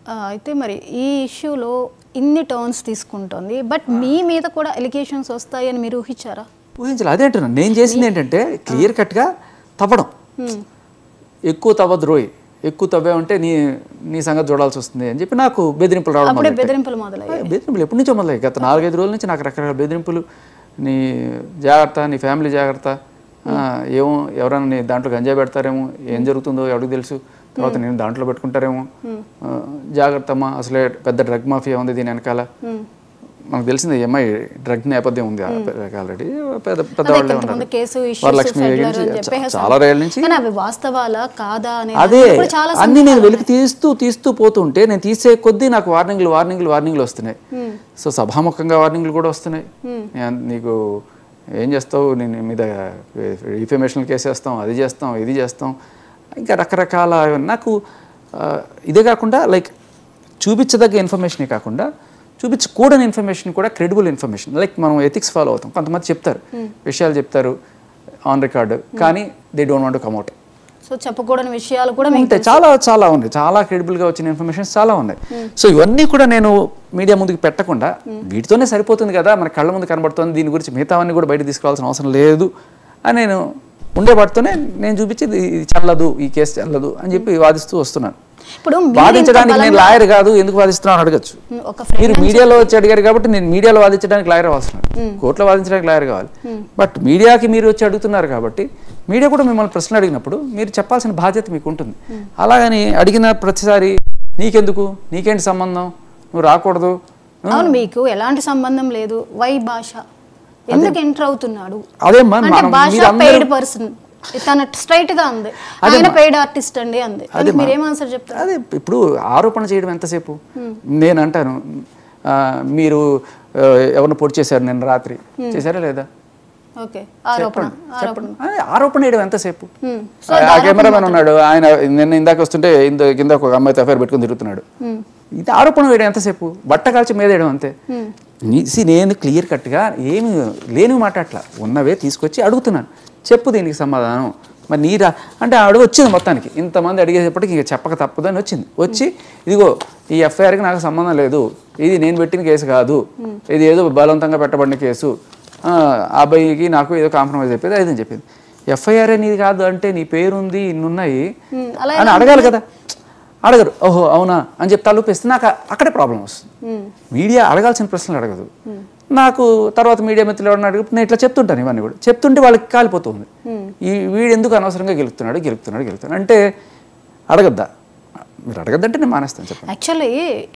ఆ, అయితే మరి ఈ ఇష్యూలో ఇన్ని టర్న్స్ తీసుకుంటుంది బట్ మీ మీద కూడా ఎలిగేషన్స్ వస్తాయని మీరు ఊహించారా ఊహించాలి అదే అంటున్నాను నేను చేసింది ఏంటంటే క్లియర్ కట్గా తవ్వడం ఎక్కువ తవ్వద్దు రోయ్ ఎక్కువ తవ్వామంటే నీ నీ సంగతి చూడాల్సి వస్తుంది అని చెప్పి నాకు బెదిరింపులు రావడం అప్పుడే మొదలెట్టాయి. బెదిరింపులు మొదలయ్యాయి ఆ, బెదిరింపులు ఎప్పటి నుంచో మొదలయ్యాయి గత నాలుగైదు రోజుల నుంచి నాకు రకరకాల బెదిరింపులు నీ జాగ్రత్త నీ ఫ్యామిలీ జాగ్రత్త ఆ, ఏమో ఎవరైనా నీ దాంట్లో గంజా పెడతారేమో ఏం జరుగుతుందో ఎవరికి తెలుసు తర్వాత నేను దాంట్లో పెట్టుకుంటారేమో ఆ, జాగ్రత్త అమ్మా అసలే పెద్ద డ్రగ్ మాఫియా ఉంది దీని వెనకాల మనకు తెలిసింది ఈ అమ్మాయి డ్రగ్ నేపథ్యం ఉంది ఆల్రెడీ పెద్ద పెద్ద వాళ్ళే కొంతమంది ఉన్నారు కేసు issues వరలక్ష్మి ఫెడరల్ గురించి అని చెప్పేసి చాలా రేళ్ళ నుంచి కానీ అవి వాస్తవాలా కాదా అనే అదే దానికి కూడా చాలా అన్ని నేను వెలికి తీస్తూ తీస్తూ పోతుంటే నేను తీసే కొద్దీ నాకు వార్నింగ్లు వార్నింగ్లు వార్నింగ్లు వస్తున్నాయి సో సభాముఖంగా వార్నింగ్లు కూడా వస్తున్నాయి నేను నీకు ఏం చేస్తావు నేను మీద ఇన్ఫర్మేషన్ కేసు వేస్తాం అది చేస్తాం ఇది చేస్తాం ఇంకా రకరకాల నాకు ఆ, ఇదే కాకుండా లైక్ చూపించదగ్గ ఇన్ఫర్మేషనే కాకుండా చూపించకూడని ఇన్ఫర్మేషన్ కూడా క్రెడిబుల్ ఇన్ఫర్మేషన్ లైక్ మనం ఎథిక్స్ ఫాలో అవుతాం కొంతమంది చెప్తారు విషయాలు చెప్తారు ఆన్ రికార్డ్ కానీ they don't want come out so చెప్పకూడని విషయాలు కూడా మీకు ఉంటాయి చాలా చాలా ఉన్నాయి చాలా క్రెడిబుల్గా వచ్చిన ఇన్ఫర్మేషన్స్ చాలా ఉన్నాయి సో ఇవన్నీ కూడా నేను మీడియా ముందుకు పెట్టకుండా వీటితోనే సరిపోతుంది కదా మన కళ్ళ ముందు కనబడుతుంది దీని గురించి మిగతావన్నీ కూడా బయట తీసుకురావాల్సిన అవసరం లేదు అని నేను ఉండే వాటితోనే నేను చూపించేది ఇది చెల్లదు ఈ కేసు చెల్లదు అని చెప్పి వాదిస్తూ వస్తున్నాను ఇప్పుడు మీరు వాదించడానికి నేను లాయర్ కాదు ఎందుకు వాదిస్తున్నాను అడగచ్చు ఉమ్, ఒక మీరు మీడియాలో వచ్చి అడిగారు కాబట్టి నేను మీడియాలో వాదించడానికి లాయర్ అవసరం కోర్టులో వాదించడానికి లాయర్ కావాలి బట్ మీడియాకి మీరు వచ్చి అడుగుతున్నారు కాబట్టి మీడియా కూడా మిమ్మల్ని ప్రశ్నలు అడిగినప్పుడు మీరు చెప్పాల్సిన బాధ్యత మీకు ఉంటుంది అలాగని అడిగిన ప్రతిసారి నీకెందుకు నీకేంటి సంబంధం నువ్వు రాకూడదు అవును మీకు ఎలాంటి సంబంధం లేదు వై భాష ఎందుకు ఎంటర్ అవుతున్నాడు అదేమ్మా అంటే మనం భాష మీరు అందరూ పెయిడ్ పర్సన్ తన స్ట్రైట్ గా ఉంది ఆయన పెయిడ్ ఆర్టిస్ట్ అండి అంది దానికి మీరు ఏం ఆన్సర్ చెప్తారు అదే ఇప్పుడు ఆరోపణ చేయడం ఎంతసేపు నేను అంటాను ఆ, మీరు ఆ, ఎవరిని పొడి చేశారు నేను రాత్రి చేశారా లేదా ఓకే ఆరోపణ చెప్పండి అదే ఆరోపణ వేయడం ఎంతసేపు Hmm. ఆ కెమెరామెన్ ఉన్నాడు ఆయన నిన్న ఇందాక వస్తుంటే ఇంద కింద ఒక అమ్మాయితో అఫైర్ పెట్టుకుని తిరుగుతున్నాడు ఇది ఆరోపణ వేయడం ఎంతసేపు బట్ట కాల్చి మీద వేయడం అంతే నీ- see, నేను క్లియర్ కట్గా ఏమి లేని మాట్లాడట్లా ఉన్నవే తీసుకొచ్చి అడుగుతున్నాను చెప్పు దీనికి సమాధానం మరి నీరా అంటే ఆవిడ వచ్చింది మొత్తానికి ఇంతమంది అడిగేటప్పటికి ఇక చెప్పక తప్పదని వచ్చింది వచ్చి ఇదిగో ఈ ఎఫ్ఐఆర్కి నాకు సంబంధం లేదు ఇది నేను పెట్టిన కేసు కాదు ఇది ఏదో బలవంతంగా పెట్టబడిన కేసు ఆ ఆ అబ్బాయికి నాకు ఏదో కాంప్రమైజ్ చెప్పేది అది అని చెప్పింది ఎఫ్ఐఆర్ నీది కాదు అంటే నీ పేరుంది ఇన్ని ఉన్నాయి Hmm. అలా అని అడగాలి కదా అడగరు ఓహో అవునా అని చెప్తా లోపిస్తే నాకు అక్కడే ప్రాబ్లం వస్తుంది మీడియా అడగాల్సిన ప్రశ్నలు అడగదు నాకు తర్వాత మీడియా మిత్రులు ఎవరైనా అడిగి నేను ఇట్లా చెప్తుంటాను ఇవన్నీ కూడా చెప్తుంటే వాళ్ళకి కాలిపోతుంది ఈ వీడు ఎందుకు అనవసరంగా గెలుపుతున్నాడు గెలుపుతున్నాడు గెలుపుతున్నాడు అంటే అడగద్దా మీరు అడగద్దంటే నేను మానేస్తాను చెప్పండి యాక్చువల్లీ